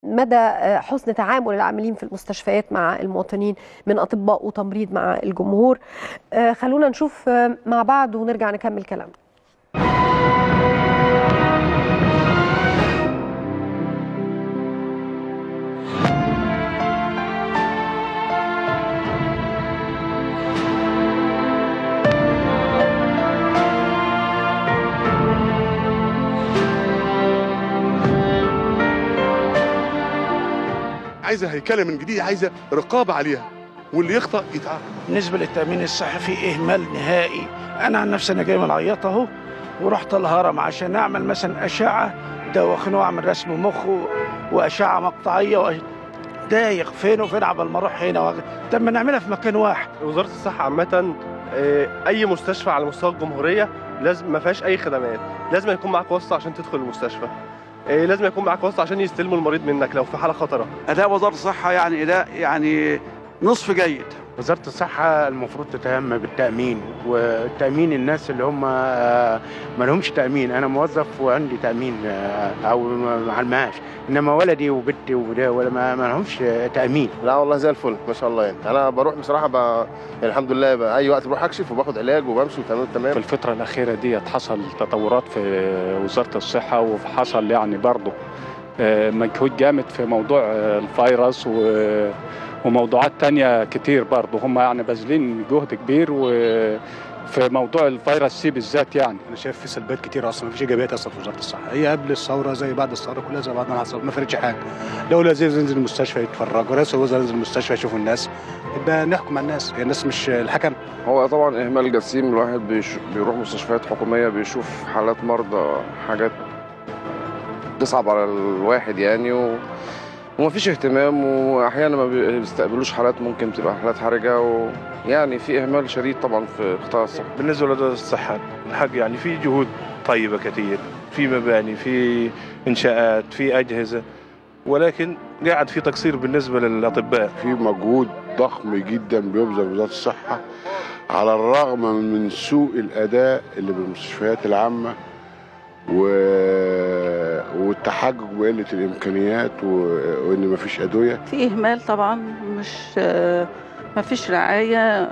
مدى حسن تعامل العاملين في المستشفيات مع المواطنين من اطباء وتمريض مع الجمهور خلونا نشوف مع بعض ونرجع نكمل كلامنا عايزه هيكله من جديد عايزه رقابه عليها واللي يخطا يتعاقب بالنسبه للتامين الصحي في اهمال نهائي انا عن نفسي انا جاي من العياط اهو ورحت الهرم عشان اعمل مثلا اشعه دوخني واعمل رسم مخ واشعه مقطعيه دايق فين وفين عبال ما اروح هنا وغ... طب ما نعملها في مكان واحد وزاره الصحه عامه اي مستشفى على مستوى الجمهوريه لازم ما فيهاش اي خدمات لازم يكون معاك واسطه عشان تدخل المستشفى لازم يكون معاك واسطه عشان يستلموا المريض منك لو في حاله خطره اداء وزاره الصحه يعني اداء يعني نصف جيد وزاره الصحه المفروض تتهم بالتامين والتامين الناس اللي هم ما لهمش تامين انا موظف وعندي تامين او مع المعاش انما ولدي وبنتي وده ولا ما, ما لهمش تامين لا والله زي الفل ما شاء الله يعني انا بروح بصراحه ب... يعني الحمد لله بقى اي وقت بروح اكشف وباخد علاج وبمشي تمام تمام في الفتره الاخيره دي حصل تطورات في وزاره الصحه وحصل يعني برضه مجهود جامد في موضوع الفيروس و وموضوعات تانية كتير برضه هم يعني باذلين جهد كبير و في موضوع الفيروس سي بالذات يعني انا شايف في سلبيات كتير اصلا مفيش ايجابيات اصلا في وزاره الصحه هي قبل الثوره زي بعد الثوره كلها زي بعد ما حصل ما فرقتش حاجه لو لازم ينزل المستشفى يتفرج ورئيس الوزراء ينزل المستشفى يشوفوا الناس يبقى نحكم على الناس هي الناس مش الحكم هو طبعا اهمال جسيم الواحد بيش... بيروح مستشفيات حكوميه بيشوف حالات مرضى حاجات تصعب على الواحد يعني و... ومفيش اهتمام واحيانا ما بيستقبلوش حالات ممكن تبقى حالات حرجه ويعني في اهمال شديد طبعا في قطاع الصحه بالنسبه لوزاره الصحه الحق يعني في جهود طيبه كثير في مباني في انشاءات في اجهزه ولكن قاعد في تقصير بالنسبه للاطباء في مجهود ضخم جدا بيبذل وزاره الصحه على الرغم من سوء الاداء اللي بالمستشفيات العامه و... والتحجج بقله الامكانيات و... وان مفيش ادويه في اهمال طبعا مش مفيش رعايه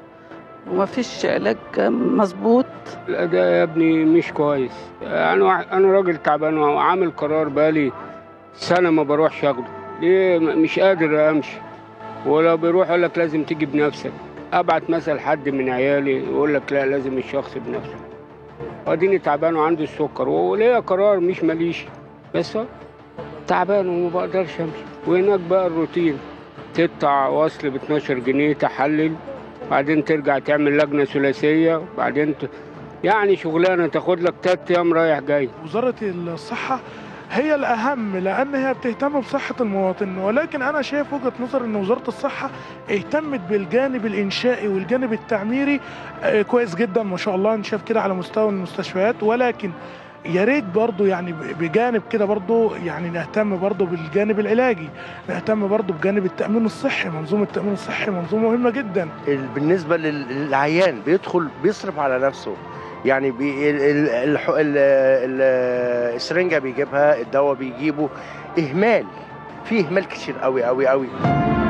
ومفيش علاج مظبوط الاداء يا ابني مش كويس انا انا راجل تعبان وعامل قرار بالي سنه ما بروحش اخده ليه مش قادر امشي ولو بيروح يقول لك لازم تيجي بنفسك ابعت مثلا حد من عيالي يقول لك لا لازم الشخص بنفسه واديني تعبان وعندي السكر وليا قرار مش ماليش بس تعبان وما بقدرش امشي وهناك بقى الروتين تقطع وصل ب 12 جنيه تحلل بعدين ترجع تعمل لجنه ثلاثيه بعدين ت... يعني شغلانه تاخد لك تلات ايام رايح جاي وزاره الصحه هي الأهم لأن هي بتهتم بصحة المواطن ولكن أنا شايف وجهة نظر أن وزارة الصحة اهتمت بالجانب الإنشائي والجانب التعميري كويس جدا ما شاء الله أنا شايف كده على مستوى المستشفيات ولكن يا ريت برضه يعني بجانب كده برضه يعني نهتم برضه بالجانب العلاجي نهتم برضه بجانب التامين الصحي منظومه التامين الصحي منظومه مهمه جدا بالنسبه للعيان بيدخل بيصرف على نفسه يعني بي ال ال ال ال ال السرنجه بيجيبها الدواء بيجيبه اهمال في اهمال كتير قوي قوي قوي